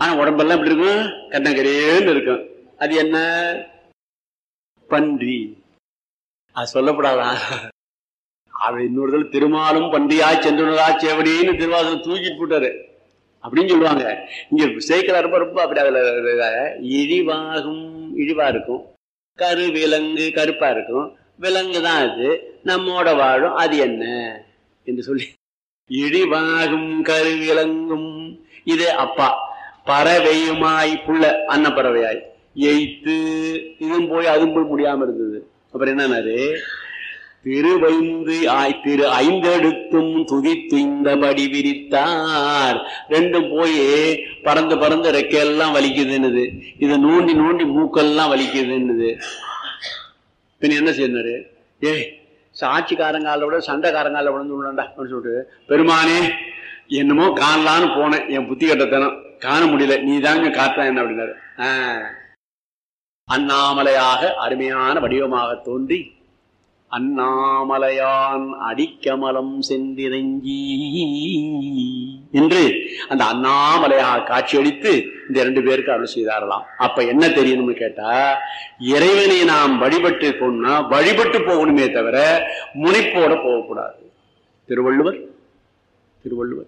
ஆனா உடம்பெல்லாம் எப்படி இருக்கும் கண்ணங்கரேன்னு இருக்கும் அது என்ன பன்றி அது சொல்லப்படாதா அவர் இன்னொரு தடவை திருமாலும் பன்றியா சென்றுனதா சேவடின்னு திருவாசகம் தூக்கிட்டு போட்டாரு அப்படின்னு சொல்லுவாங்க இங்க சேர்க்கிறார் ரொம்ப ரொம்ப அப்படி அதுல இழிவாகும் இழிவா இருக்கும் கரு விலங்கு கருப்பா இருக்கும் விலங்கு தான் அது நம்மோட வாழும் அது என்ன என்று சொல்லி இழிவாகும் கரு விலங்கும் இது அப்பா பறவையுமாய் புள்ள அன்னப்பறவையாய் எய்த்து இதுவும் போய் அதுவும் போய் முடியாம இருந்தது அப்புறம் என்னன்னாரு திருவைந்து ஆய் திரு ஐந்தெடுத்தும் துதித்துய்ந்தபடி விரித்தார் ரெண்டும் போய் பறந்து பறந்து ரெக்கையெல்லாம் வலிக்குதுன்னுது இதை நோண்டி நோண்டி மூக்கெல்லாம் வலிக்குதுன்னுது பின்ன என்ன செய்யறாரு ஏய் சாட்சிக்காரங்கால விட சண்டைக்காரங்கால விழுந்து விடண்டா அப்படின்னு சொல்லிட்டு பெருமானே என்னமோ காணலான்னு போனேன் என் புத்தி கட்டத்தனம் காண முடியல நீ தாங்க காட்டலாம் என்ன அப்படின்னாரு ஆஹ் அண்ணாமலையாக அருமையான வடிவமாக தோன்றி அண்ணாமலையான் அடிக்கமலம் சென்றிறங்கி என்று அந்த அண்ணாமலையாக காட்சியளித்து இந்த இரண்டு பேருக்கு அருள் செய்தாரலாம் அப்ப என்ன தெரியணும்னு கேட்டா இறைவனை நாம் வழிபட்டு போகணும்னா வழிபட்டு போகணுமே தவிர முனைப்போட போகக்கூடாது திருவள்ளுவர் திருவள்ளுவர்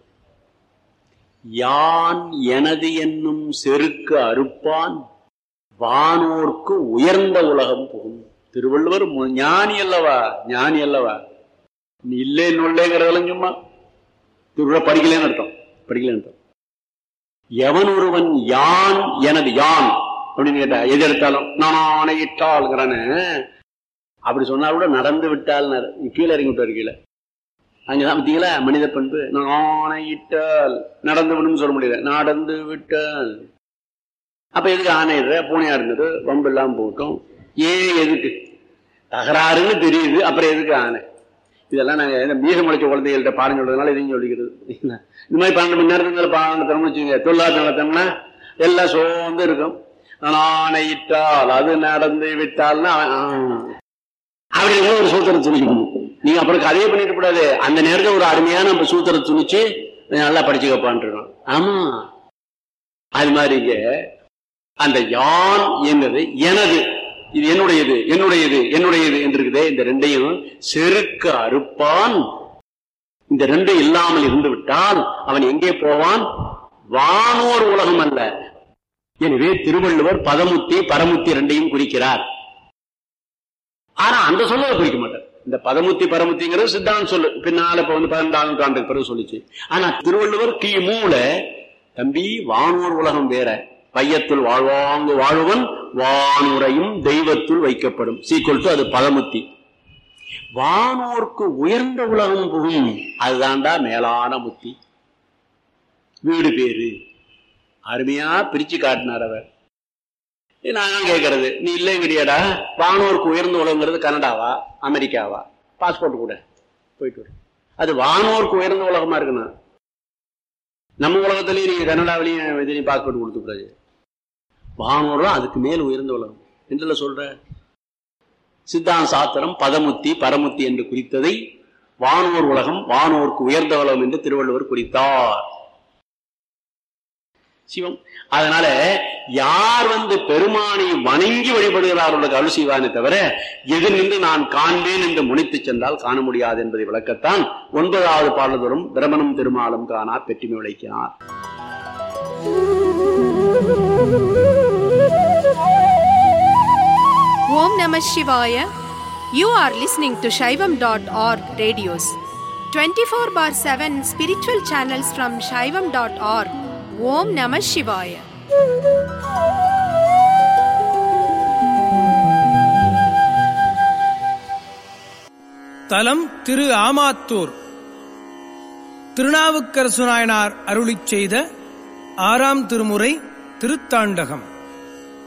யான் எனது என்னும் செருக்கு அறுப்பான் வானோர்க்கு உயர்ந்த உலகம் புகும் திருவள்ளுவர் மு- ஞானி அல்லவா ஞானி அல்லவா நீ இல்லை நொல்லைங்கிறதெல்லாம் சும்மா திருவள்ளுவர் படிக்கலன்னு அர்த்தம் படிக்கலன்னு அர்த்தம் எவன் ஒருவன் யான் எனது யான் அப்படின்னு கேட்டா எது எடுத்தாலும் நான் ஆணையிட்டாள்ங்கிறானு அப்படி சொன்னா கூட நடந்து விட்டால் கீழே இறங்கி விட்டார் கீழே அங்கதான் பார்த்தீங்களா மனித பண்பு நான் ஆணையிட்டால் நடந்து விடும் சொல்ல முடியல நடந்து விட்டால் அப்ப எதுக்கு ஆணையிடுற பூனையா இருந்தது வம்பு இல்லாம போட்டோம் ஏன் எதுக்கு தகராறுன்னு தெரியுது அப்புறம் எதுக்கு ஆணை இதெல்லாம் நாங்க இந்த மீச முளைச்ச குழந்தைகள்ட்ட பாடம் சொல்றதுனால இதையும் சொல்லிக்கிறது இந்த மாதிரி பன்னெண்டு மணி நேரத்துக்கு பாடம் தரணும்னு வச்சுக்கோங்க தொழிலாளர் நடத்தோம்னா எல்லாம் சோர்ந்து இருக்கும் நான் ஆணையிட்டால் அது நடந்து விட்டால்னா அவன், ஆ. அப்படி இருந்தா ஒரு சூத்திரம் துணிக்கணும் நீங்க அப்புறம் கதையை பண்ணிட்டு கூடாது அந்த நேரத்துல ஒரு அருமையான நம்ம சூத்திரம் துணிச்சு நல்லா படிச்சுக்கப்பான் ஆமா அது மாதிரி இங்க அந்த யான் என்பது எனது இது என்னுடையது என்னுடையது என்னுடையது என்று இருக்குதே இந்த ரெண்டையும் செருக்க அறுப்பான் இந்த ரெண்டும் இல்லாமல் இருந்து விட்டால் அவன் எங்கே போவான் வானோர் உலகம் அல்ல எனவே திருவள்ளுவர் பதமுத்தி பரமுத்தி ரெண்டையும் குறிக்கிறார் ஆனா அந்த சொல்ல குறிக்க மாட்டார் இந்த பதமுத்தி பரமுத்திங்கிறது சித்தாந்த சொல்லு பின்னால இப்ப வந்து பதினெண்டாம் நூற்றாண்டுக்கு பிறகு சொல்லிச்சு ஆனா திருவள்ளுவர் கி மூல தம்பி வானோர் உலகம் வேற வையத்துள் வாழ்வாங்கு வாழ்வன் வானுரையும் தெய்வத்துள் வைக்கப்படும் சீக்குவல் டு அது பதமுத்தி வானோர்க்கு உயர்ந்த உலகம் புகும் அதுதான்டா மேலான முத்தி வீடு பேரு அருமையா பிரிச்சு காட்டினார் அவர் நான் கேட்கறது நீ இல்லைங்கிறியாடா வானோருக்கு உயர்ந்த உலகங்கிறது கனடாவா அமெரிக்காவா பாஸ்போர்ட் கூட போயிட்டு வரும் அது வானோருக்கு உயர்ந்த உலகமா இருக்குண்ணா நம்ம உலகத்திலயும் நீங்க கனடாவிலையும் இதுலையும் பாஸ்போர்ட் கொடுத்து கூடாது வானோர் தான் அதுக்கு மேல் உயர்ந்த உலகம் என்றுல சொல்ற சித்தாந்த சாத்திரம் பதமுத்தி பரமுத்தி என்று குறித்ததை வானோர் உலகம் வானோருக்கு உயர்ந்த உலகம் என்று திருவள்ளுவர் குறித்தார் சிவம் அதனால யார் வந்து பெருமானை வணங்கி வழிபடுகிறார்கள் அருள் செய்வானே தவிர எது நின்று நான் காண்பேன் என்று முனைத்து சென்றால் காண முடியாது என்பதை விளக்கத்தான் ஒன்பதாவது பாடல்தோறும் பிரமணம் திருமாலும் காணா பெற்றுமை விளைக்கிறார் Om Namah Shivaya. You are listening to Shaivam.org radios. 24 bar 7 spiritual channels from Shaivam.org. Om Namah Shivaya. தலம் திரு ஆமாத்தூர் திருநாவுக்கரசு நாயனார் அருளிச் செய்த ஆறாம் திருமுறை திருத்தாண்டகம்